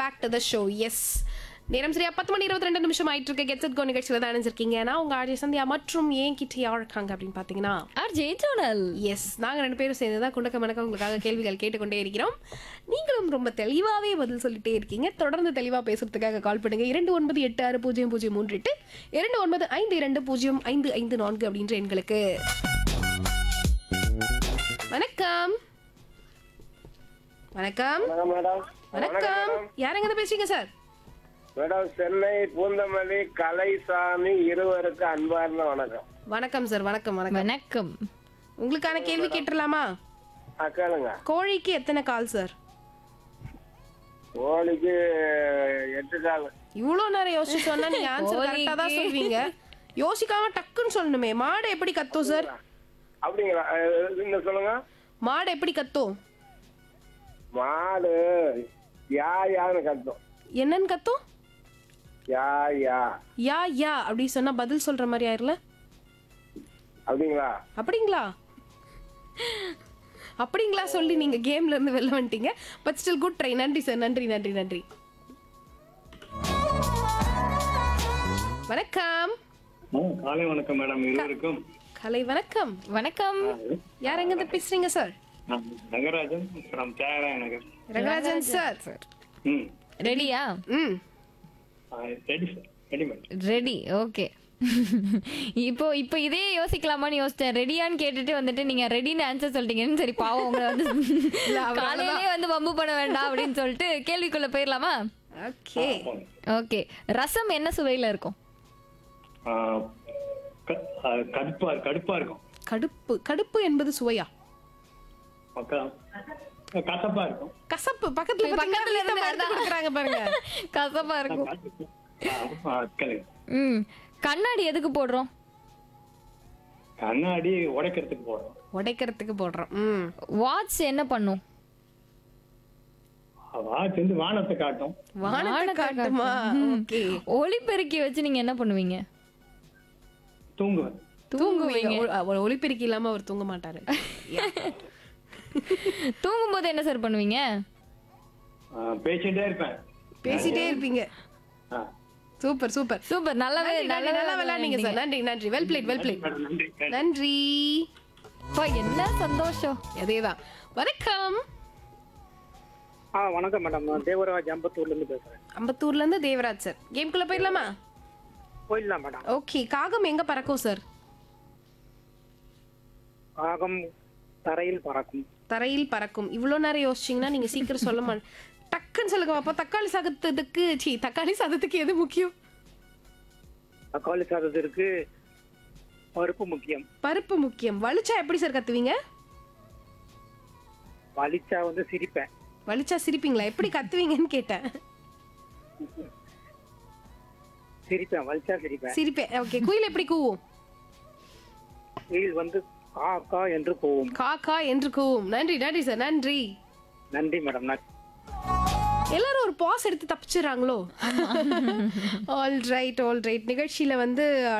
Back to the show எஸ் நேரம் சரியா பத்து மணி இருபத்தி ரெண்டு நிமிஷம் ஆயிட்டு இருக்க கெட்ஸ் கோ நிகழ்ச்சியில் தான் அணிஞ்சிருக்கீங்க நான் உங்க ஆர்ஜி சந்தியா மற்றும் ஏன் கிட்ட யார் இருக்காங்க அப்படின்னு பார்த்தீங்கன்னா ஆர்ஜே சோனல் எஸ் நாங்கள் ரெண்டு பேரும் சேர்ந்து தான் குண்டக்க மணக்க உங்களுக்காக கேள்விகள் கேட்டுக்கொண்டே இருக்கிறோம் நீங்களும் ரொம்ப தெளிவாகவே பதில் சொல்லிட்டே இருக்கீங்க தொடர்ந்து தெளிவாக பேசுறதுக்காக கால் பண்ணுங்க இரண்டு ஒன்பது எட்டு ஆறு பூஜ்ஜியம் பூஜ்ஜியம் மூன்று எட்டு இரண்டு ஒன்பது ஐந்து இரண்டு பூஜ்ஜியம் ஐந்து ஐந்து நான்கு அப்படின்ற எண்களுக்கு வணக்கம் வணக்கம் வணக்கம் மேடம் வணக்கம் யாருங்க பேசுறீங்க சார் மேடம் சென்னை பூந்தமல்லி கலைசாமி இருவருக்கு அன்பார்ந்த வணக்கம் வணக்கம் சார் வணக்கம் வணக்கம் வணக்கம் உங்களுக்கான கேள்வி கேட்டுடலாமா ஆ, கேளுங்க கோழிக்கு எத்தனை கால் சார் கோழிக்கு எட்டு கால் இவ்வளோ நேரம் யோசிச்சு சொன்னா நீங்க ஆன்சர் கரெக்டாக தான் சொல்வீங்க யோசிக்காம டக்குன்னு சொல்லணுமே மாடு எப்படி கத்தும் சார் அப்படிங்களா அஹ், இன்னும் சொல்லுங்க மாடு எப்படி கத்தும் மாடு யா யான்னு கத்தும் என்னன்னு கத்தும் யா யா யா யா அப்படி சொன்னா பதில் சொல்ற மாதிரி ஆயிருல அப்படிங்களா அப்படிங்களா அப்படிங்களா சொல்லி நீங்க கேம்ல இருந்து வெளில வந்துட்டீங்க பட் ஸ்டில் குட் ட்ரை நன்றி சார் நன்றி நன்றி நன்றி வணக்கம் ஆ, காலை வணக்கம் மேடம் இருவருக்கும் கலை வணக்கம் வணக்கம் யார் எங்க பேசுறீங்க சார் நான் ரங்கராஜன் ஃப்ரம் தியாகராய நகர் ரங்கராஜன் சார் ம் ரெடியா ம் ready sir ready madam ready okay இப்போ இப்போ இதே யோசிக்கலாமான்னு யோசிச்சேன் ரெடியான்னு கேட்டுட்டு வந்துட்டு நீங்க ரெடின்னு ஆன்சர் சொல்லிட்டீங்கன்னு சரி பாவம் உங்களை வந்து காலையிலே வந்து வம்பு பண்ண வேண்டாம் அப்படின்னு சொல்லிட்டு கேள்விக்குள்ள போயிடலாமா ஓகே ஓகே ரசம் என்ன சுவையில இருக்கும் கடுப்பா கடுப்பா இருக்கும் கடுப்பு கடுப்பு என்பது சுவையா மக்கா கசப்பா இருக்கும் கசப்பு பக்கத்துல பக்கத்துல பக்கத்துல இருந்து இருந்து அதான். கொடுக்குறாங்க பாருங்க கசப்பா இருக்கும் ஆ, கேளுங்க ம் கண்ணாடி எதுக்கு போடுறோம் கண்ணாடி உடைக்கிறதுக்கு போடுறோம் உடைக்கிறதுக்கு போடுறோம் ம் வாட்ச் என்ன பண்ணும் வாட்ச் வந்து வானத்தை காட்டும் வானத்தை வானத்தை காட்டுமா ஓகே ஒளிபெருக்கி வச்சு நீங்க என்ன பண்ணுவீங்க தூங்குவேன் தூங்குவீங்க ஒ- ஒ- ஒலிபெருக்கி இல்லாம அவர் தூங்க மாட்டாரு தூங்கும்போது என்ன சார் பண்ணுவீங்க ஆ, பேசிட்டே இருப்பேன் பேசிட்டே இருப்பீங்க ஆ. சூப்பர் சூப்பர் சூப்பர் நல்லாவே நன்றி, நன்றி, நல்லா விளையாடுங்க சார் நன்றி நன்றி well played well played madam, நன்றி நன்றி அப்பா, என்ன சந்தோஷம் அதேதான் வணக்கம் ஆ வணக்கம் மேடம் நான் தேவராஜ் அம்பத்தூர்ல இருந்து பேசுறேன் அம்பத்தூர்ல இருந்து தேவராஜ் சார் கேம்குள்ள போயிடலாமா போயிடலாம் மேடம் ஓகே காகம் எங்க பறக்கும் சார் காகம் தரையில் பறக்கும் தரையில் பறக்கும் இவ்வளோ நேரம் யோசிச்சீங்கன்னா நீங்க சீக்கிரம் சொல்ல மாட்டேன் டக்குன்னு சொல்லுங்க அப்போ தக்காளி சாதத்துக்கு சி தக்காளி சாதத்துக்கு எது முக்கியம் தக்காளி சாதத்திற்கு பருப்பு முக்கியம் பருப்பு முக்கியம் வலிச்சா எப்படி சார் கத்துவீங்க வலிச்சா வந்து சிரிப்பேன் வலிச்சா சிரிப்பீங்களா எப்படி கத்துவீங்கன்னு கேட்டேன் சிரிப்பேன் வலிச்சா சிரிப்பேன் சிரிப்பேன் ஓகே குயில் எப்படி கூவும் வெயில் வந்து கா கா என்று போகும் காக்கா என்று கூவும் நன்றி நன்றி சார் நன்றி நன்றி மேடம் நான் எல்லாரும் ஒரு பாஸ் எடுத்து தப்பிச்சிடுறாங்களோ ஆல் ரைட் ஆல் ரைட் நிகழ்ச்சியில வந்து